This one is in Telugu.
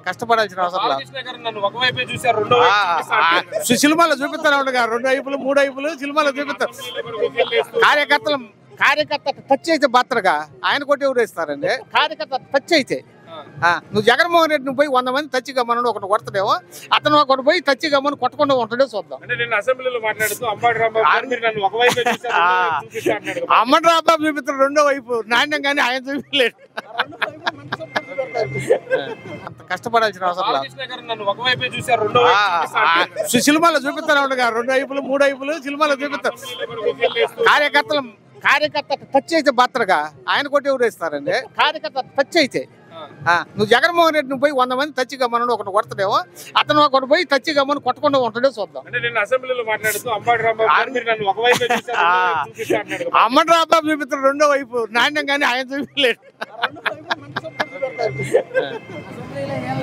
కష్టపడాల్సిన అవసరం లేదు. బాలకృష్ణ గారు నన్ను ఒకవైపే చూశారు రెండో ఆ, వైపు చూపిస్తా ఆ, అంటారు. సి- సినిమాలో చూపిస్తానే ఉండగా రెండు వైపులు మూడు వైపులు సినిమాలో చూపిస్తారు కార్యకర్తలు కార్యకర్త టచ్ అయితే బాత్రగా ఆయన కొట్టి ఎవరు వేస్తారండి కార్యకర్త టచ్ అయితే ఆ, నువ్వు జగన్మోహన్ రెడ్డి నువ్వు పోయి వంద మంది టచ్ గమ్మని ఒకటి కొడతాడేమో అతను ఒకటి పోయి టచ్ గమ్మని కొట్టకుండా ఉంటాడో చూద్దాం అంటే నేను అసెంబ్లీలో మాట్లాడుతూ అంబాడి రాంబాబు గారు మీరు నన్ను ఒకవైపే చూశారు రెండో వైపు చూపిస్తా అంటున్నాడు కదా. అమ్మన్ రాబాబు చూపిస్తారు రెండో వైపు నాణ్యం కానీ ఆయన చూపించలేడు అంత కష్టపడాల్సిన అవసరం లేదు. బాలకృష్ణ గారు నన్ను ఒకవైపే చూశారు రెండో ఆ, వైపు చూపిస్తా ఆ, అంటున్నాడు. సి- సినిమాలో చూపిస్తానే ఉండగా రెండు వైపులు మూడు వైపులు సినిమాలో చూపిస్తారు కార్యకర్తలు కార్యకర్త టచ్ అయితే బాత్రగా ఆయన కొట్టి ఎవరు వేస్తారండి కార్యకర్త టచ్ అయితే ఆ, నువ్వు జగన్మోహన్ రెడ్డి నువ్వు పోయి వంద మంది టచ్ గమ్మని ఒకటి కొడతాడేమో అతను ఒకటి పోయి టచ్ గమ్మని కొట్టకుండా ఉంటాడో చూద్దాం అంటే నేను అసెంబ్లీలో మాట్లాడుతూ అంబాడి రాంబాబు గారు మీరు నన్ను ఒకవైపే చూశారు రెండో వైపు చూపిస్తా అంటున్నాడు కదా. అమ్మన్ రాబాబు చూపిస్తారు రెండో వైపు నాణ్యం కానీ ఆయన చూపించలేడు అసెంబ్లీలో ఎలా